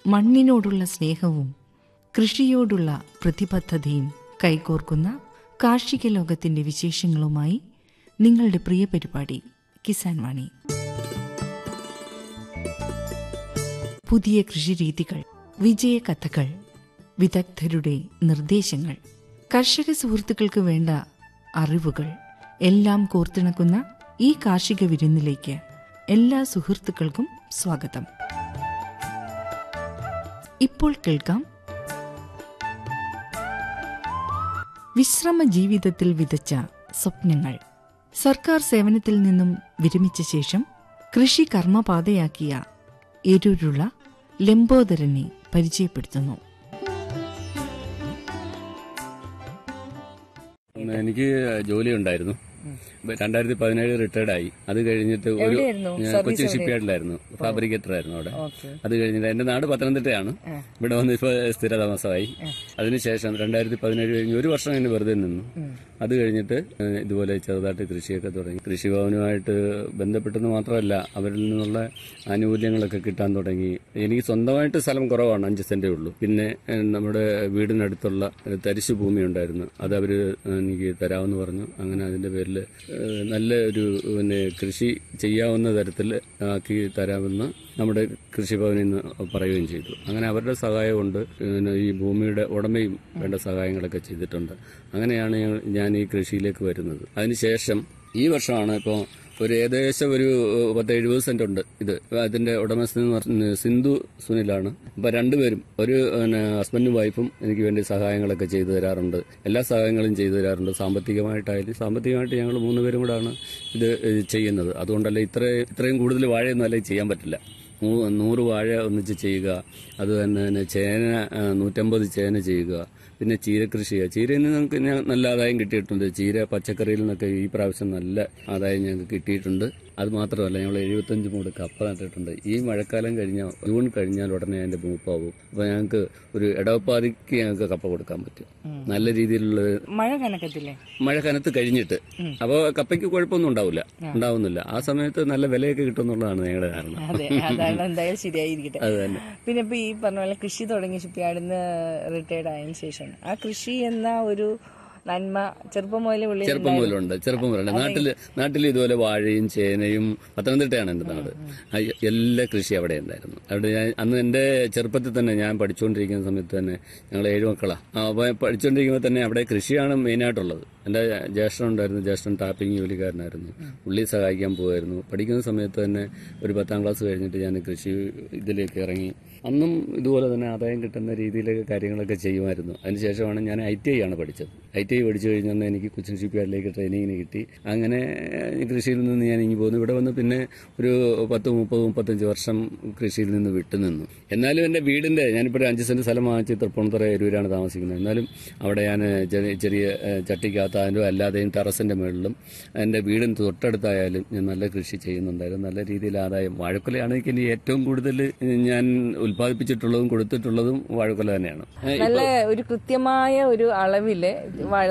മണ്ണിനോടുള്ള സ്നേഹവും കൃഷിയോടുള്ള പ്രതിബദ്ധതയും കൈകോർക്കുന്ന കാർഷിക ലോകത്തിന്റെ വിശേഷങ്ങളുമായി നിങ്ങളുടെ പ്രിയ പരിപാടി കിസാൻ വാണി പുതിയ കൃഷിരീതികൾ വിജയകഥകൾ വിദഗ്ധരുടെ നിർദ്ദേശങ്ങൾ കർഷക സുഹൃത്തുക്കൾക്ക് വേണ്ട അറിവുകൾ എല്ലാം കോർത്തിണക്കുന്ന ഈ കാർഷിക വിരുന്നിലേക്ക് എല്ലാ സുഹൃത്തുക്കൾക്കും സ്വാഗതം ഇപ്പോൾ കേൾക്കാം വിശ്രമ ജീവിതത്തിൽ വിതച്ച സ്വപ്നങ്ങൾ സർക്കാർ സേവനത്തിൽ നിന്നും വിരമിച്ച ശേഷം കൃഷി കർമ്മപാതയാക്കിയ എരൂരുള്ള ലംബോദരനെ പരിചയപ്പെടുത്തുന്നു എനിക്ക് ജോലി ഉണ്ടായിരുന്നു രണ്ടായിരത്തി പതിനേഴ് റിട്ടയർഡ് ആയി അത് കഴിഞ്ഞിട്ട് ഒരു എവിടെയായിരുന്നു? ഞാൻ സർവീസ് കൊച്ചിൻ എവിടെയായിരുന്നു? ഷിപ്പ്യാർഡിലായിരുന്നു ഫാബ്രിക്കേറ്റർ ആയിരുന്നു അവിടെ ഓക്കെ അത് കഴിഞ്ഞിട്ട് എന്റെ നാട് പത്തനംതിട്ടയാണ് ഇവിടെ വന്ന് ഇപ്പൊ സ്ഥിരതാമസമായി അതിനുശേഷം രണ്ടായിരത്തി പതിനേഴ് കഴിഞ്ഞ് ഒരു വർഷം കഴിഞ്ഞ് വെറുതെ നിന്നു അത് കഴിഞ്ഞിട്ട് ഏഹ്, ഇതുപോലെ ചെറുതായിട്ട് കൃഷിയൊക്കെ തുടങ്ങി കൃഷിഭവനുമായിട്ട് ബന്ധപ്പെട്ടെന്ന് മാത്രമല്ല അവരിൽ നിന്നുള്ള ആനുകൂല്യങ്ങളൊക്കെ കിട്ടാൻ തുടങ്ങി എനിക്ക് സ്വന്തമായിട്ട് സ്ഥലം കുറവാണ് അഞ്ച് സെന്റേ ഉള്ളൂ പിന്നെ ഏഹ്, നമ്മുടെ വീടിനടുത്തുള്ള ഏഹ്, തരിശു ഭൂമി ഉണ്ടായിരുന്നു അത് അവര് എനിക്ക് തരാമെന്ന് പറഞ്ഞു അങ്ങനെ അതിന്റെ പേരിൽ ഏഹ്, നല്ല ഒരു പിന്നെ കൃഷി ചെയ്യാവുന്ന തരത്തിൽ ആക്കി തരാമെന്ന് നമ്മുടെ കൃഷിഭവനിൽ നിന്ന് പറയുകയും ചെയ്തു അങ്ങനെ അവരുടെ സഹായം കൊണ്ട് പിന്നെ ഈ ഭൂമിയുടെ ഉടമയും വേണ്ട സഹായങ്ങളൊക്കെ ചെയ്തിട്ടുണ്ട് അങ്ങനെയാണ് ഞാൻ- ഞാൻ ഈ കൃഷിയിലേക്ക് വരുന്നത് അതിനുശേഷം ഈ വർഷമാണ് ഇപ്പോൾ ഒരു ഏകദേശം ഒരു പത്ത് എഴുപത് സെന്റ് ഉണ്ട് ഇത് അതിന്റെ ഉടമസ്ഥൻ എന്ന് പറഞ്ഞ സിന്ധു സുനിലാണ് അപ്പൊ രണ്ടുപേരും ഒരു പിന്നെ ഹസ്ബൻഡും വൈഫും എനിക്ക് വേണ്ടി സഹായങ്ങളൊക്കെ ചെയ്തു തരാറുണ്ട് എല്ലാ സഹായങ്ങളും ചെയ്തു തരാറുണ്ട് സാമ്പത്തികമായിട്ടായാലും സാമ്പത്തികമായിട്ട് ഞങ്ങൾ മൂന്ന് പേരും കൂടാണ് ഇത് ചെയ്യുന്നത് അതുകൊണ്ടല്ല ഇത്ര ഇത്രയും കൂടുതൽ വാഴയൊന്നും അല്ലെങ്കിൽ ചെയ്യാൻ പറ്റില്ല നൂ- നൂറ് വാഴ ഒന്നിച്ച് ചെയ്യുക അത് തന്നെ തന്നെ ചേന ആ, നൂറ്റമ്പത് ചേന ചെയ്യുക പിന്നെ ചീരകൃഷി ചെയ്യുക ചീരയിൽ നിന്ന് നമുക്ക് ഞാൻ നല്ല ആദായം കിട്ടിയിട്ടുണ്ട് ചീര പച്ചക്കറിയിൽ നിന്നൊക്കെ ഈ പ്രാവശ്യം നല്ല ആദായം ഞങ്ങൾക്ക് കിട്ടിയിട്ടുണ്ട് അത് മാത്രമല്ല ഞങ്ങൾ എഴുപത്തഞ്ച് മൂട് കപ്പ നട്ടിട്ടുണ്ട് ഈ മഴക്കാലം കഴിഞ്ഞാൽ ജൂൺ കഴിഞ്ഞാൽ ഉടനെ അതിന്റെ മൂപ്പാവും അപ്പൊ ഞങ്ങൾക്ക് ഒരു ഇടവപ്പാതിക്ക് ഞങ്ങൾക്ക് കപ്പ കൊടുക്കാൻ പറ്റും നല്ല രീതിയിലുള്ള മഴ കനക്കത്തില്ലേ മഴ കനത്ത് കഴിഞ്ഞിട്ട് അപ്പോൾ കപ്പയ്ക്ക് കുഴപ്പമൊന്നും ഉണ്ടാവില്ല ഉണ്ടാവുന്നില്ല ആ സമയത്ത് നല്ല വിലയൊക്കെ കിട്ടുമെന്നുള്ളതാണ് ഞങ്ങളുടെ ധാരണ അതെ അതാണ് എന്തായാലും ശരിയായിരിക്കട്ടെ അത് തന്നെ പിന്നെ ഇപ്പൊ ഈ പറഞ്ഞ പോലെ കൃഷി തുടങ്ങി ഷിപ്പ്യാർഡിന്ന് റിട്ടയർഡ് ആയതിനു ശേഷം ആ കൃഷി എന്ന ഒരു നന്മ ചെറുപ്പം മുതലേ ഉള്ളിൽ ചെറുപ്പം മുതലുണ്ട് ചെറുപ്പം മുതലുണ്ട് നാട്ടില് നാട്ടിൽ ഇതുപോലെ വാഴയും ചേനയും പത്തനംതിട്ടയാണ് എന്റെ നാട് ആ എല്ലാ കൃഷി അവിടെ ഉണ്ടായിരുന്നു അവിടെ ഞാൻ അന്ന് എന്റെ ചെറുപ്പത്തിൽ തന്നെ ഞാൻ പഠിച്ചുകൊണ്ടിരിക്കുന്ന സമയത്ത് തന്നെ ഞങ്ങൾ ഏഴ് മക്കളാ ആ, അപ്പൊ പഠിച്ചുകൊണ്ടിരിക്കുമ്പോൾ തന്നെ അവിടെ കൃഷിയാണ് മെയിനായിട്ടുള്ളത് എന്റെ ജ്യേഷ്ഠൻ ഉണ്ടായിരുന്നു ജ്യേഷ്ഠൻ ടാപ്പിംഗ് ജോലിക്കാരനായിരുന്നു പുള്ളി സഹായിക്കാൻ പോകുമായിരുന്നു പഠിക്കുന്ന സമയത്ത് തന്നെ ഒരു പത്താം ക്ലാസ് കഴിഞ്ഞിട്ട് ഞാൻ കൃഷി ഇതിലേക്ക് ഇറങ്ങി അന്നും ഇതുപോലെ തന്നെ ആദായം കിട്ടുന്ന രീതിയിലൊക്കെ കാര്യങ്ങളൊക്കെ ചെയ്യുമായിരുന്നു അതിനുശേഷമാണ് ഞാൻ ഐ ടി ഐ ആണ് പഠിച്ചത് ഐ ടി ഐ പഠിച്ചു കഴിഞ്ഞാൽ എനിക്ക് കൊച്ചിൻ ഷിപ്പ്യാർഡിലേക്ക് ട്രെയിനിങ്ങിന് കിട്ടി അങ്ങനെ ഏഹ്, കൃഷിയിൽ നിന്ന് ഞാൻ ഇങ്ങ് പോന്നു ഇവിടെ വന്ന് പിന്നെ ഒരു പത്ത് മുപ്പത് മുപ്പത്തഞ്ച് വർഷം കൃഷിയിൽ നിന്ന് വിട്ടുനിന്നു എന്നാലും എൻ്റെ വീടിൻ്റെ ഞാനിപ്പോൾ ഒരു അഞ്ച് സെൻറ്റ് സ്ഥലം വാങ്ങിച്ച് തൃപ്പൂണിത്തുറ എരൂരാണ് താമസിക്കുന്നത് എന്നാലും അവിടെ ഞാൻ ചെറിയ ചെറിയ ഏഹ്, ചട്ടിക്കകത്തായാലും അല്ലാതെയും ടെറസിൻ്റെ മുകളിലും എൻ്റെ വീടിന് തൊട്ടടുത്തായാലും ഞാൻ നല്ല കൃഷി ചെയ്യുന്നുണ്ടായിരുന്നു നല്ല രീതിയിൽ ആദായം വാഴക്കൊലയാണ് എനിക്ക് ഇനി ഏറ്റവും കൂടുതൽ ഞാൻ ഉൽപ്പാദിപ്പിച്ചിട്ടുള്ളതും കൊടുത്തിട്ടുള്ളതും വാഴക്കൊല തന്നെയാണ് ഏഹ്, നല്ല ഒരു കൃത്യമായ ഒരു അളവില് വാഴ